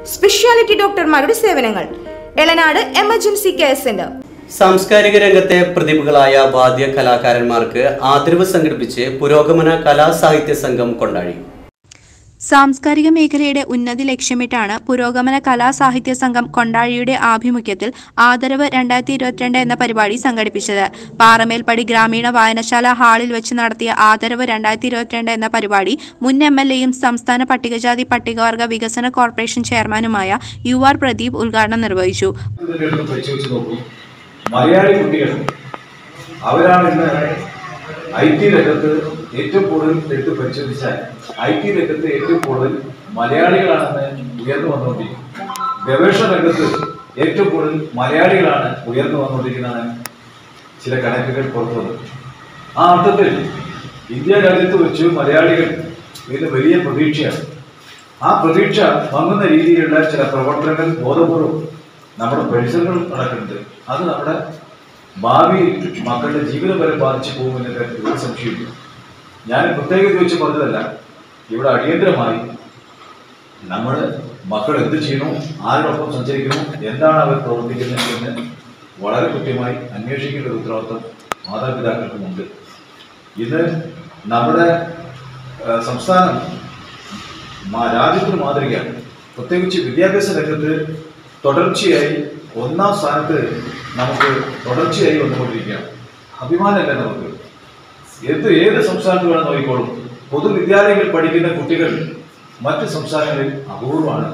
speciality ഡോക്ടർമാരുടെ സേവനങ്ങൾ Elanad emergency care centre സാംസ്കാരിക രംഗത്തെ പ്രതിഭകളായ വാദ്യ കലാകാരന്മാർക്ക് ആദരവ് സംഘടിപ്പിച്ച് പുരോഗമന കലാ സാഹിത്യ സംഘം കൊണ്ടാടി സാംസ്കാരിക മേഖലയുടെ ഉന്നതി ലക്ഷ്യമിട്ടാണ് പുരോഗമന കലാ സാഹിത്യ സംഘം കൊണ്ടാഴിയുടെ ആഭിമുഖ്യത്തിൽ ആദരവ് രണ്ടായിരത്തി ഇരുപത്തിരണ്ട് എന്ന പരിപാടി സംഘടിപ്പിച്ചത് പാറമേൽപ്പടി ഗ്രാമീണ വായനശാല ഹാളിൽ വെച്ച് നടത്തിയ ആദരവ് രണ്ടായിരത്തി ഇരുപത്തിരണ്ട് എന്ന പരിപാടി മുൻ എം എൽ എയും സംസ്ഥാന പട്ടികജാതി പട്ടികവർഗ വികസന കോർപ്പറേഷൻ ചെയർമാനുമായ യു ആർ പ്രദീപ് ഉദ്ഘാടനം നിർവഹിച്ചു ഇതിനെടുത്ത് പരിശോധിച്ച് നോക്കൂ മലയാളി കുട്ടികൾ അവരാണ് ഇന്ന് ഐ ടി രംഗത്ത് ഏറ്റവും കൂടുതൽ എടുത്ത് പരിശോധിച്ചാൽ ഐ ടി രംഗത്ത് ഏറ്റവും കൂടുതൽ മലയാളികളാണെന്ന് ഉയർന്നു വന്നുകൊണ്ടിരിക്കുന്നത് ഗവേഷണ രംഗത്ത് ഏറ്റവും കൂടുതൽ മലയാളികളാണ് ഉയർന്നു വന്നുകൊണ്ടിരിക്കുന്നതാണ് ചില കണക്കുകൾ പുറത്തു വന്നത് ആ അർത്ഥത്തിൽ ഇന്ത്യ രാജ്യത്ത് വെച്ച് മലയാളികൾ ഇതിന് വലിയ പ്രതീക്ഷയാണ് ആ പ്രതീക്ഷ മങ്ങുന്ന രീതിയിലുള്ള ചില പ്രവർത്തനങ്ങൾ ബോധപൂർവം നമ്മുടെ പരിസരങ്ങൾ നടക്കുന്നുണ്ട് അത് നമ്മുടെ ഭാവിയിൽ മക്കളുടെ ജീവിതം വരെ ബാധിച്ചു പോകുമെന്ന കാര്യത്തിൽ ഒരു സംശയമില്ല ഞാൻ പ്രത്യേകം ചോദിച്ച് പറഞ്ഞതല്ല ഇവിടെ അടിയന്തരമായി നമ്മൾ മക്കൾ എന്ത് ചെയ്യണു ആരോടൊപ്പം സഞ്ചരിക്കുന്നു എന്താണ് അവർ പ്രവർത്തിക്കുന്നത് എന്ന് വളരെ കൃത്യമായി അന്വേഷിക്കേണ്ട ഒരു ഉത്തരവാദിത്വം മാതാപിതാക്കൾക്കുമുണ്ട് ഇത് നമ്മുടെ ആ, സംസ്ഥാനം മാ- രാജ്യത്തിന് മാതൃകയാണ് പ്രത്യേകിച്ച് വിദ്യാഭ്യാസ രംഗത്ത് തുടർച്ചയായി ഒന്നാം സ്ഥാനത്ത് നമുക്ക് തുടർച്ചയായി വന്നുകൊണ്ടിരിക്കുകയാണ് അഭിമാനമല്ല നമുക്ക് എന്ത് ഏത് സംസ്ഥാനത്ത് വേണം നോക്കിക്കോളും പൊതുവിദ്യാലയങ്ങളിൽ പഠിക്കുന്ന കുട്ടികൾ മറ്റ് സംസ്ഥാനങ്ങളിൽ അപൂർവമാണ്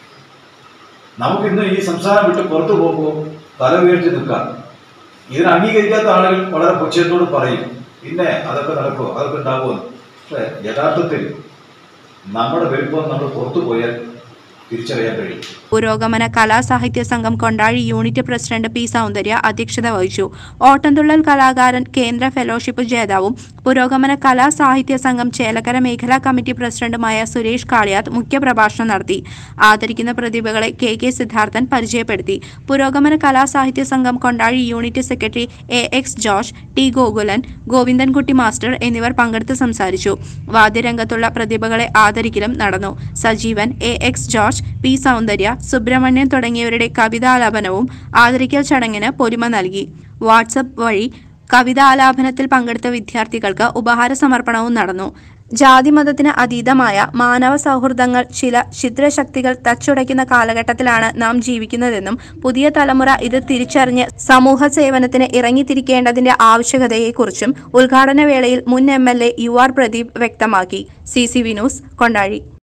നമുക്കിന്ന് ഈ സംസ്ഥാനം വിട്ട് പുറത്തു പോകുമ്പോൾ തല ഉയർത്തി നിൽക്കാം ഇതിനെ അംഗീകരിക്കാത്ത ആളുകൾ വളരെ പുച്ഛത്തോട് പറയും പിന്നെ അതൊക്കെ നടക്കുമോ അതൊക്കെ ഉണ്ടാകുമോ പക്ഷേ യഥാർത്ഥത്തിൽ നമ്മുടെ വലിപ്പം നമ്മൾ പുറത്തു പോയാൽ തിരിച്ചറിയാൻ കഴിയും പുരോഗമന കലാ സാഹിത്യ സംഘം കൊണ്ടാഴി യൂണിറ്റ് പ്രസിഡന്റ് പി സൗന്ദര്യ അധ്യക്ഷത വഹിച്ചു ഓട്ടംതുള്ളൽ കലാകാരൻ കേന്ദ്ര ഫെലോഷിപ്പ് ജേതാവും പുരോഗമന കലാ സാഹിത്യ സംഘം ചേലക്കര മേഖലാ കമ്മിറ്റി പ്രസിഡന്റുമായ സുരേഷ് കാളിയാത്ത് മുഖ്യപ്രഭാഷണം നടത്തി ആദരിക്കുന്ന പ്രതിഭകളെ കെ കെ സിദ്ധാർത്ഥൻ പരിചയപ്പെടുത്തി പുരോഗമന കലാ സാഹിത്യ സംഘം Kondazhi unit secretary A X George T Gokulan Govindankutty master എന്നിവർ പങ്കെടുത്ത് സംസാരിച്ചു വാദ്യരംഗത്തുള്ള പ്രതിഭകളെ ആദരിക്കലും നടന്നു Sajeevan A X George P Soundarya Subrahmanyan തുടങ്ങിയവരുടെ കവിതാലാപനവും ആദരിക്കൽ ചടങ്ങിന് പൊലിമ നൽകി വാട്സപ്പ് വഴി കവിതാലാപനത്തിൽ പങ്കെടുത്ത വിദ്യാർത്ഥികൾക്ക് ഉപഹാര സമർപ്പണവും നടന്നു ജാതിമതത്തിന് അതീതമായ മാനവ സൗഹൃദങ്ങൾ ചില ഛിദ്രശക്തികൾ തച്ചുടയ്ക്കുന്ന കാലഘട്ടത്തിലാണ് നാം ജീവിക്കുന്നതെന്നും പുതിയ തലമുറ ഇത് തിരിച്ചറിഞ്ഞ് സമൂഹ സേവനത്തിന് ഇറങ്ങിത്തിരിക്കേണ്ടതിന്റെ ആവശ്യകതയെക്കുറിച്ചും ഉദ്ഘാടന വേളയിൽ മുൻ M L A U R Pradeep വ്യക്തമാക്കി C C V news Kondazhy